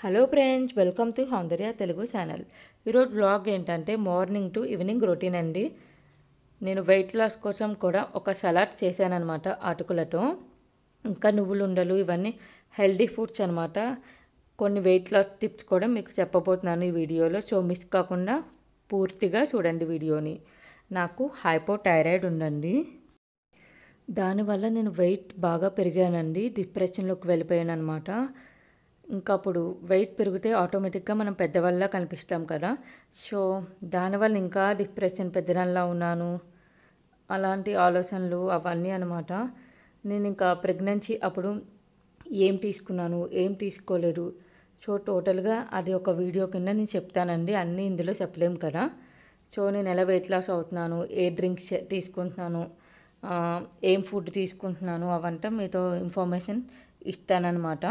hello friends welcome to Soundarya Telugu channel ఈరోజు blog ఏంటంటే morning to evening routine అండి నేను వెయిట్ లాస్ కోసం కూడా ఒక సలాడ్ చేశానమాట అటుకులతో ఇంకా నువ్వులు ఉండలు ఇవన్నీ హెల్దీ ఫుడ్స్ అనమాట కొన్ని వెయిట్ లాస్ టిప్స్ కూడా మీకు చెప్పబోతున్నాను ఈ వీడియోలో సో మిస్ కాకుండా పూర్తిగా చూడండి వీడియోని నాకు హైపోథైరాయిడ్ ఉందండి దానివల్ల నేను వెయిట్ బాగా పెరిగానండి డిప్రెషన్లోకి వెళ్ళిపోయాను అనమాట ఇంకా అప్పుడు వెయిట్ పెరిగితే ఆటోమేటిక్గా మనం పెద్దవాళ్ళ కనిపిస్తాం కదా సో దానివల్ల ఇంకా డిప్రెషన్ పెద్దదానిలా ఉన్నాను అలాంటి ఆలోచనలు అవన్నీ అనమాట నేను ఇంకా ప్రెగ్నెన్సీ అప్పుడు ఏం తీసుకున్నాను ఏం తీసుకోలేదు సో టోటల్గా అది ఒక వీడియో కింద నేను చెప్తానండి అన్నీ ఇందులో చెప్పలేము కదా సో నేను ఎలా వెయిట్ లాస్ అవుతున్నాను ఏ డ్రింక్స్ తీసుకుంటున్నాను ఆ, ఏం ఫుడ్ తీసుకుంటున్నాను అవంతా మీతో ఇన్ఫర్మేషన్ ఇస్తానన్నమాట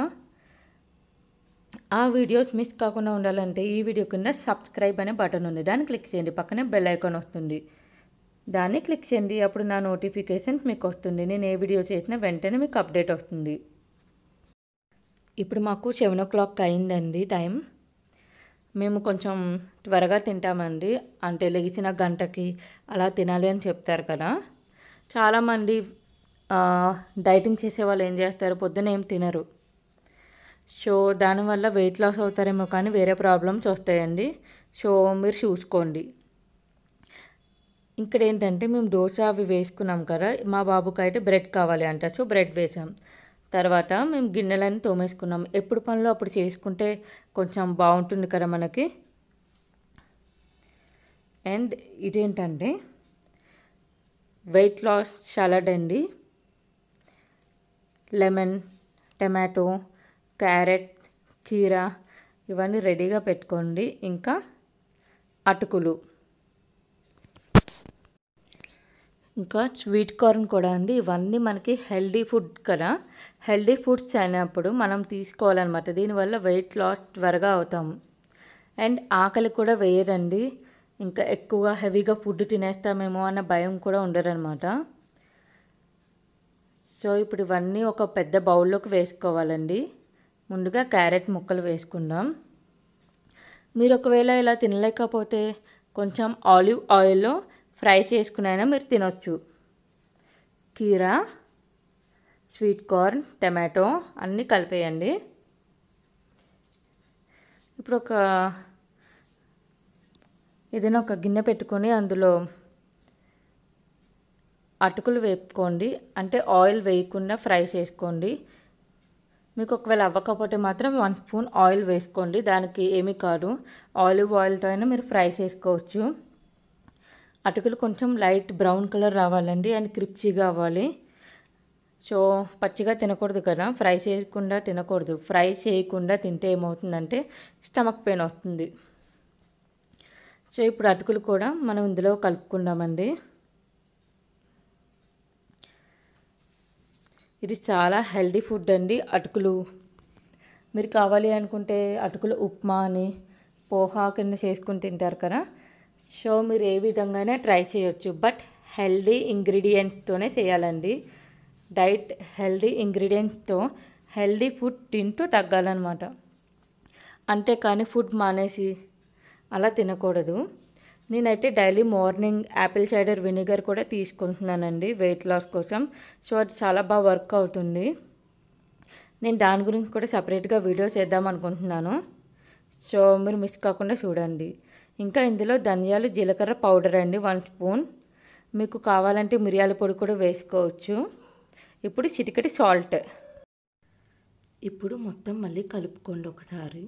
ఆ వీడియోస్ మిస్ కాకుండా ఉండాలంటే ఈ వీడియో కింద సబ్స్క్రైబ్ అనే బటన్ ఉంది దాన్ని క్లిక్ చేయండి పక్కనే బెల్ ఐకాన్ వస్తుంది దాన్ని క్లిక్ చేయండి అప్పుడు నా నోటిఫికేషన్స్ మీకు వస్తుంది నేను ఏ వీడియో చేసినా వెంటనే మీకు అప్డేట్ వస్తుంది ఇప్పుడు మాకు సెవెన్ ఓ క్లాక్ అయిందండి టైం మేము కొంచెం త్వరగా తింటామండి అంటే లెగిసిన గంటకి అలా తినాలి అని చెప్తారు కదా చాలామంది ఆ, డైటింగ్ చేసే వాళ్ళు ఏం చేస్తారు పొద్దున ఏం తినరు సో దానివల్ల వెయిట్ లాస్ అవుతారేమో కానీ వేరే ప్రాబ్లమ్స్ వస్తాయండి సో మీరు చూసుకోండి ఇక్కడ ఏంటంటే మేము దోశ అవి వేసుకున్నాం కదా మా బాబుకి అయితే బ్రెడ్ కావాలి అంట సో బ్రెడ్ వేసాం తర్వాత మేము గిన్నెలన్నీ తోమేసుకున్నాం ఎప్పుడు పనులు అప్పుడు చేసుకుంటే కొంచెం బాగుంటుంది కదా మనకి అండ్ ఇదేంటంటే వెయిట్ లాస్ సలాడ్ అండి లెమన్ టమాటో క్యారెట్ కీరా ఇవన్నీ రెడీగా పెట్టుకోండి ఇంకా అటుకులు ఇంకా స్వీట్ కార్న్ కూడా అండి ఇవన్నీ మనకి హెల్దీ ఫుడ్ కదా హెల్దీ ఫుడ్స్ అయినప్పుడు మనం తీసుకోవాలన్నమాట దీనివల్ల వెయిట్ లాస్ త్వరగా అవుతాం అండ్ ఆకలి కూడా వేయదండి ఇంకా ఎక్కువగా హెవీగా ఫుడ్ తినేస్తామేమో అన్న భయం కూడా ఉండదన్నమాట సో ఇప్పుడు ఇవన్నీ ఒక పెద్ద బౌల్లోకి వేసుకోవాలండి ముందుగా క్యారెట్ ముక్కలు వేసుకుందాం మీరు ఒకవేళ ఇలా తినలేకపోతే కొంచెం ఆలివ్ ఆయిల్లో ఫ్రై చేసుకునైనా మీరు తినొచ్చు కీరా స్వీట్ కార్న్ టమాటో అన్నీ కలిపేయండి ఇప్పుడు ఒక ఏదైనా ఒక గిన్నె పెట్టుకొని అందులో అటుకులు వేపుకోండి అంటే ఆయిల్ వేయకుండా ఫ్రై చేసుకోండి మీకు ఒకవేళ అవ్వకపోతే మాత్రం వన్ స్పూన్ ఆయిల్ వేసుకోండి దానికి ఏమీ కాదు ఆలివ్ ఆయిల్తో అయినా మీరు ఫ్రై చేసుకోవచ్చు అటుకులు కొంచెం లైట్ బ్రౌన్ కలర్ రావాలండి అండ్ క్రిప్చీగా అవ్వాలి సో పచ్చిగా తినకూడదు కదా ఫ్రై చేయకుండా తినకూడదు ఫ్రై చేయకుండా తింటే ఏమవుతుందంటే స్టమక్ పెయిన్ వస్తుంది సో ఇప్పుడు అటుకులు కూడా మనం ఇందులో కలుపుకుందామండి ఇది చాలా హెల్దీ ఫుడ్ అండి అటుకులు మీరు కావాలి అనుకుంటే అటుకులు ఉప్మా అని పోహా కింద చేసుకుని తింటారు కదా సో మీరు ఏ విధంగానే ట్రై చేయొచ్చు బట్ హెల్దీ ఇంగ్రీడియంట్స్తోనే చేయాలండి డైట్ హెల్దీ ఇంగ్రీడియంట్స్తో హెల్దీ ఫుడ్ తింటూ తగ్గాలన్నమాట అంతేకాని ఫుడ్ మానేసి అలా తినకూడదు నేనైతే daily morning apple cider vinegar కూడా తీసుకుంటున్నానండి వెయిట్ లాస్ కోసం సో అది చాలా బాగా వర్క్ అవుతుంది నేను దాని గురించి కూడా సపరేట్గా వీడియో చేద్దాం అనుకుంటున్నాను సో మీరు మిస్ కాకుండా చూడండి ఇంకా ఇందులో ధనియాలు జీలకర్ర పౌడర్ అండి వన్ స్పూన్ మీకు కావాలంటే మిరియాల పొడి కూడా వేసుకోవచ్చు ఇప్పుడు చిటికటి సాల్ట్ ఇప్పుడు మొత్తం మళ్ళీ కలుపుకోండి ఒకసారి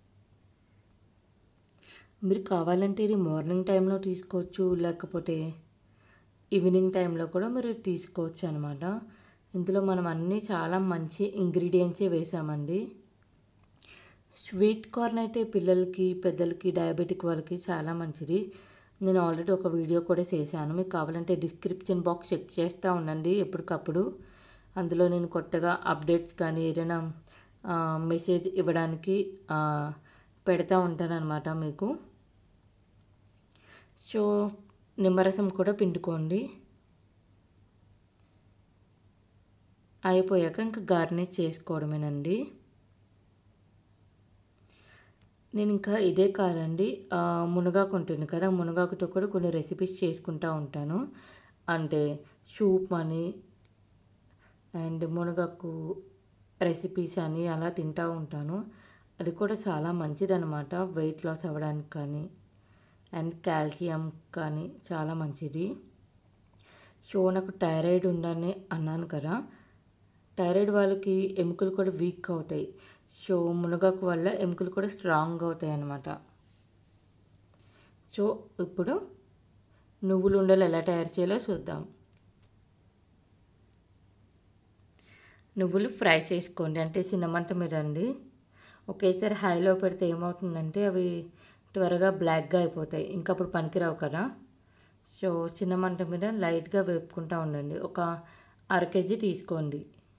మీరు కావాలంటే ఇది మార్నింగ్ టైంలో తీసుకోవచ్చు లేకపోతే ఈవినింగ్ టైంలో కూడా మీరు తీసుకోవచ్చు అనమాట ఇందులో మనం అన్నీ చాలా మంచి ఇంగ్రీడియంట్సే వేసామండి స్వీట్ కార్న్ అయితే పిల్లలకి పెద్దలకి డయాబెటిక్ వాళ్ళకి చాలా మంచిది నేను ఆల్రెడీ ఒక వీడియో కూడా చేశాను మీకు కావాలంటే డిస్క్రిప్షన్ బాక్స్ చెక్ చేస్తూ ఉండండి ఎప్పటికప్పుడు అందులో నేను కొత్తగా అప్డేట్స్ కానీ ఏదైనా మెసేజ్ ఇవ్వడానికి ఆ, పెడతా ఉంటానన్నమాట మీకు సో నిమ్మరసం కూడా పిండుకోండి అయిపోయాక ఇంకా గార్నిష్ చేసుకోవడమేనండి నేను ఇంకా ఇదే కాదండి ఆ, మునగాకు ఉంటుంది కదా మునగాకుతో కూడా కొన్ని రెసిపీస్ చేసుకుంటూ ఉంటాను అంటే సూప్ అని అండ్ మునగాకు రెసిపీస్ అని అలా తింటూ ఉంటాను అది కూడా చాలా మంచిదన్నమాట వెయిట్ లాస్ అవ్వడానికి కానీ అండ్ కాల్షియం కానీ చాలా మంచిది సో నాకు థైరాయిడ్ ఉందని అన్నాను కదా థైరాయిడ్ వాళ్ళకి ఎముకలు కూడా వీక్ అవుతాయి సో మునగాకు వల్ల ఎముకలు కూడా స్ట్రాంగ్ అవుతాయి అన్నమాట సో ఇప్పుడు నువ్వులు ఉండలు ఎలా తయారు చేయాలో చూద్దాం నువ్వులు ఫ్రై చేసుకోండి అంటే చిన్నమంట మీద అండి ఒకేసారి హైలో పెడితే ఏమవుతుందంటే అవి త్వరగా బ్లాక్గా అయిపోతాయి ఇంకా అప్పుడు పనికిరావు కదా సో చిన్న మంట మీద లైట్గా వేపుకుంటూ ఉండండి ఒక అర కేజీ తీసుకోండి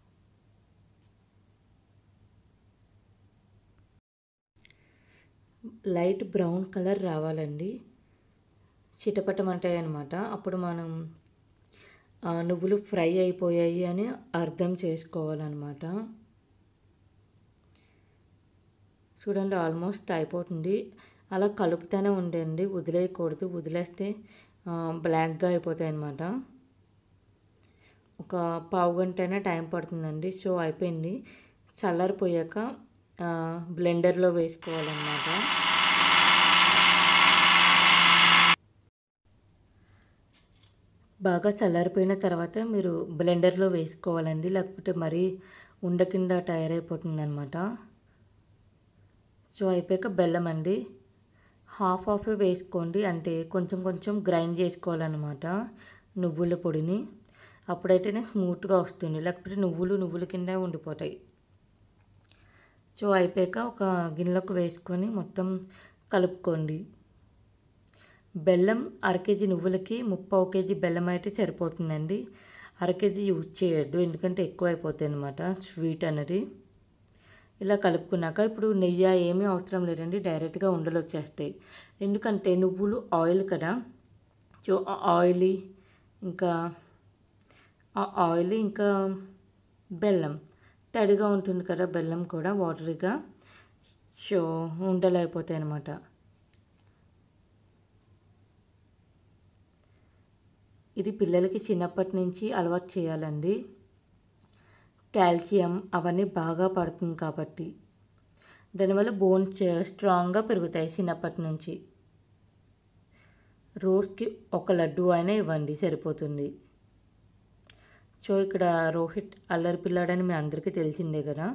లైట్ బ్రౌన్ కలర్ రావాలండి చిటపటమంటాయి అనమాట అప్పుడు మనం ఆ, నువ్వులు ఫ్రై అయిపోయాయి అని అర్థం చేసుకోవాలన్నమాట చూడండి ఆల్మోస్ట్ అయిపోతుంది అలా కలుపుతూనే ఉండండి వదిలేయకూడదు వదిలేస్తే ఆ, బ్లాక్గా అయిపోతాయి అన్నమాట ఒక పావు గంట అయినా టైం పడుతుందండి సో అయిపోయింది చల్లారిపోయాక ఆ, బ్లెండర్లో వేసుకోవాలన్నమాట బాగా చల్లారిపోయిన తర్వాత మీరు బ్లెండర్లో వేసుకోవాలండి లేకపోతే మరీ ఉండ కింద టైర్ అయిపోతుంది అనమాట సో అయిపోయాక బెల్లం అండి హాఫ్ హాఫ్ వేసుకోండి అంటే కొంచెం కొంచెం గ్రైండ్ చేసుకోవాలన్నమాట నువ్వుల పొడిని అప్పుడైతేనే స్మూత్గా వస్తుంది లేకపోతే నువ్వులు నువ్వుల కింద ఉండిపోతాయి సో అయిపోయాక ఒక గిన్నెలోకి వేసుకొని మొత్తం కలుపుకోండి బెల్లం అర కేజీ నువ్వులకి ముప్పావు కేజీ బెల్లం అయితే సరిపోతుందండి అర కేజీ యూజ్ చేయొద్దు ఎందుకంటే ఎక్కువ అయిపోతాయి అనమాట స్వీట్ అనేది ఇలా కలుపుకున్నాక ఇప్పుడు నెయ్యి ఏమీ అవసరం లేదండి డైరెక్ట్గా ఉండలు వచ్చేస్తాయి ఎందుకంటే నువ్వులు ఆయిల్ కదా సో ఆ ఆయిల్ ఇంకా ఆ ఆయిల్ ఇంకా బెల్లం తడిగా ఉంటుంది కదా బెల్లం కూడా వాటరీగా సో ఉండలు అయిపోతాయి అనమాట ఇది పిల్లలకి చిన్నప్పటి నుంచి అలవాటు చేయాలండి కాల్షియం అవన్నీ బాగా పడుతుంది కాబట్టి దానివల్ల బోన్స్ స్ట్రాంగ్గా పెరుగుతాయి చిన్నప్పటి నుంచి రోజుకి ఒక లడ్డు అయినా ఇవ్వండి సరిపోతుంది సో ఇక్కడ రోహిత్ అల్లరి పిల్లాడని మీ అందరికీ తెలిసిందే కదా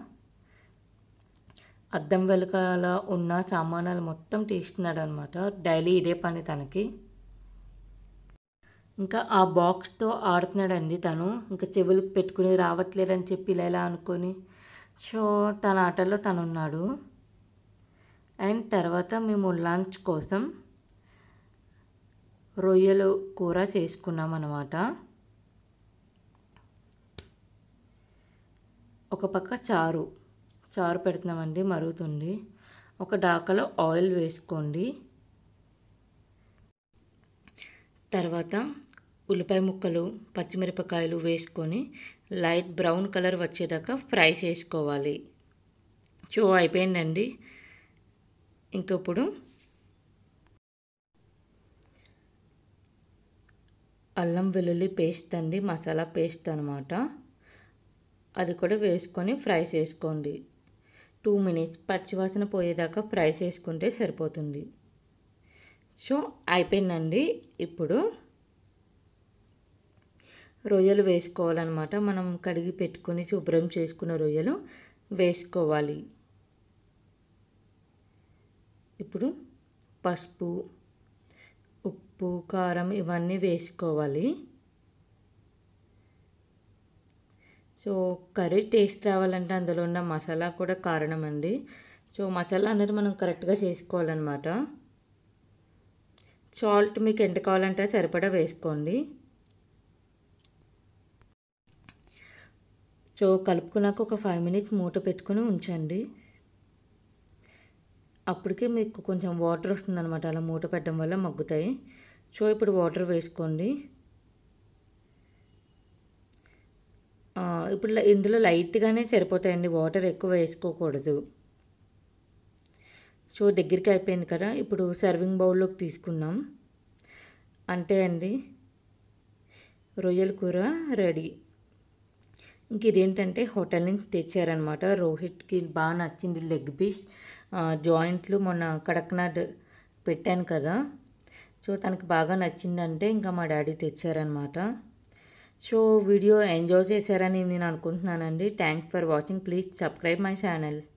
అద్దం వెనకాల ఉన్న సామానాలు మొత్తం తీస్తున్నాడు అనమాట డైలీ ఇదే పని తనకి ఇంకా ఆ బాక్స్తో ఆడుతున్నాడండి తను ఇంకా చెవులకు పెట్టుకుని రావట్లేదని చెప్పి ఇలా ఇలా అనుకొని సో తన ఆటల్లో తను ఉన్నాడు అండ్ తర్వాత మేము లంచ్ కోసం రొయ్యలు కూర చేసుకున్నాం అనమాట ఒక పక్క చారు చారు పెడుతున్నామండి మరుగుతుంది ఒక డాకలో ఆయిల్ వేసుకోండి తర్వాత ఉల్లిపాయ ముక్కలు పచ్చిమిరపకాయలు వేసుకొని లైట్ బ్రౌన్ కలర్ వచ్చేదాకా ఫ్రై చేసుకోవాలి సో అయిపోయిందండి ఇంక ఇప్పుడు అల్లం వెల్లుల్లి పేస్ట్ అండి మసాలా పేస్ట్ అనమాట అది కూడా వేసుకొని ఫ్రై చేసుకోండి టూ మినిట్స్ పచ్చివాసన పోయేదాకా ఫ్రై చేసుకుంటే సరిపోతుంది సో అయిపోయిందండి ఇప్పుడు రొయ్యలు వేసుకోవాలన్నమాట మనం కడిగి పెట్టుకొని శుభ్రం చేసుకున్న రొయ్యలు వేసుకోవాలి ఇప్పుడు పసుపు ఉప్పు కారం ఇవన్నీ వేసుకోవాలి సో కర్రీ టేస్ట్ రావాలంటే అందులో ఉన్న మసాలా కూడా కారణం అండి సో మసాలా అనేది మనం కరెక్ట్గా చేసుకోవాలన్నమాట సాల్ట్ మీకు ఎంత కావాలంటే సరిపడా వేసుకోండి సో కలుపుకున్నాక ఒక ఫైవ్ మినిట్స్ మూత పెట్టుకుని ఉంచండి అప్పటికే మీకు కొంచెం వాటర్ వస్తుందన్నమాట అలా మూత పెట్టడం వల్ల మగ్గుతాయి సో ఇప్పుడు వాటర్ వేసుకోండి ఆ, ఇప్పుడు లై- ఇందులో లైట్గానే సరిపోతాయండి వాటర్ ఎక్కువ వేసుకోకూడదు సో సో దగ్గరికి అయిపోయింది కదా ఇప్పుడు సర్వింగ్ బౌల్లోకి తీసుకున్నాం అంతే అండి రొయ్యల కూర రెడీ ఇంక ఇదేంటంటే హోటల్ నుంచి తెచ్చారనమాట రోహిత్కి బాగా నచ్చింది లెగ్ పీస్ జాయింట్లు మొన్న కడక్నాథ్ పెట్టాను కదా సో తనకి బాగా నచ్చిందంటే ఇంకా మా డాడీ తెచ్చారనమాట సో వీడియో ఎంజాయ్ చేశారని నేను అనుకుంటున్నానండి thanks for watching please subscribe my channel